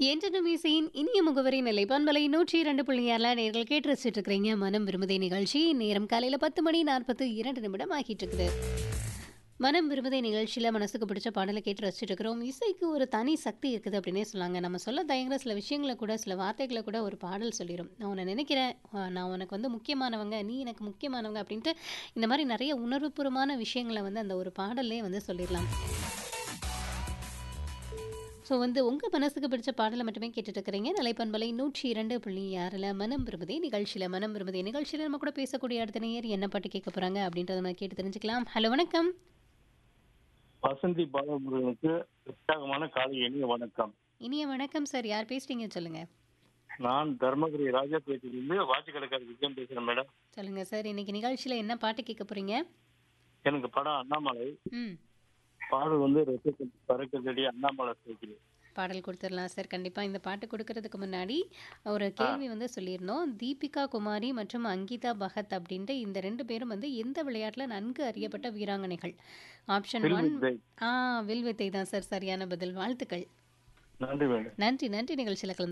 என்றனும் இசையின் இனிய முகவரி நிலை பண்பலை நூற்றி இரண்டு புள்ளி ஆறில் நேர்கள் கேட்டு ரசிச்சுட்டு இருக்கிறீங்க மனம் விரும்புதே நிகழ்ச்சி நேரம் காலையில் பத்து மணி நாற்பத்து இரண்டு நிமிடம் ஆகிட்டு இருக்குது மனம் விரும்புதே நிகழ்ச்சியில் மனசுக்கு பிடிச்ச பாடலை கேட்டு ரசிச்சுட்டு இருக்கிறோம் இசைக்கு ஒரு தனி சக்தி இருக்குது அப்படின்னே சொல்லாங்க நம்ம சொல்ல தயங்குற சில விஷயங்களை கூட சில வார்த்தைகளை கூட ஒரு பாடல் சொல்லிடும் நான் உன்னை நினைக்கிறேன் ஆ, நான் உனக்கு வந்து முக்கியமானவங்க நீ எனக்கு முக்கியமானவங்க அப்படின்ட்டு இந்த மாதிரி நிறைய உணர்வுபூர்வமான விஷயங்களை வந்து அந்த ஒரு பாடல்லே வந்து சொல்லிடலாம் ஸோ வந்து உங்கள் மனசுக்கு பிடிச்ச பாடலை மட்டுமே கேட்டுட்டு இருக்கிறீங்க நிலைப்பண்பலை நூற்றி இரண்டு புள்ளி ஆறில் மனம் விரும்புதே நிகழ்ச்சியில் மனம் விரும்புதே நிகழ்ச்சியில் நம்ம கூட பேசக்கூடிய அடுத்த நேயர் என்ன பாட்டு கேட்க போகிறாங்க அப்படின்றத நம்ம கேட்டு தெரிஞ்சுக்கலாம் ஹலோ வணக்கம் வசந்தி பாலமுருகனுக்கு உற்சாகமான காலை இனிய வணக்கம் இனிய வணக்கம் சார் யார் பேசுறீங்க சொல்லுங்கள் நான் தர்மபுரி ராஜாபேட்டையிலிருந்து வாட்சிக்கடைக்கார விஜயம் பேசுறேன் மேடம் சொல்லுங்கள் சார் இன்னைக்கு நிகழ்ச்சியில் என்ன பாட்டு கேட்க போகிறீங்க எனக்கு படம் அண்ணாமலை ம் பாடல் வந்து ரத்தத்தில் பறக்கத்தடி அண்ணாமலை சேர்க்கிறேன் பாடல் கொடுத்துடலாம் சார் கண்டிப்பாக இந்த பாட்டு கொடுக்கறதுக்கு முன்னாடி ஒரு கேள்வி வந்து சொல்லியிருந்தோம் தீபிகா குமாரி மற்றும் அங்கிதா பகத் அப்படின்ட்டு இந்த ரெண்டு பேரும் வந்து எந்த விளையாட்டில் நன்கு அறியப்பட்ட வீராங்கனைகள் ஆப்ஷன் ஒன் வில்வித்தை. ஆ வில்வித்தை தான் சார் சரியான பதில் வாழ்த்துக்கள் நன்றி மேடம் நன்றி நன்றி நிகழ்ச்சியில் கலந்து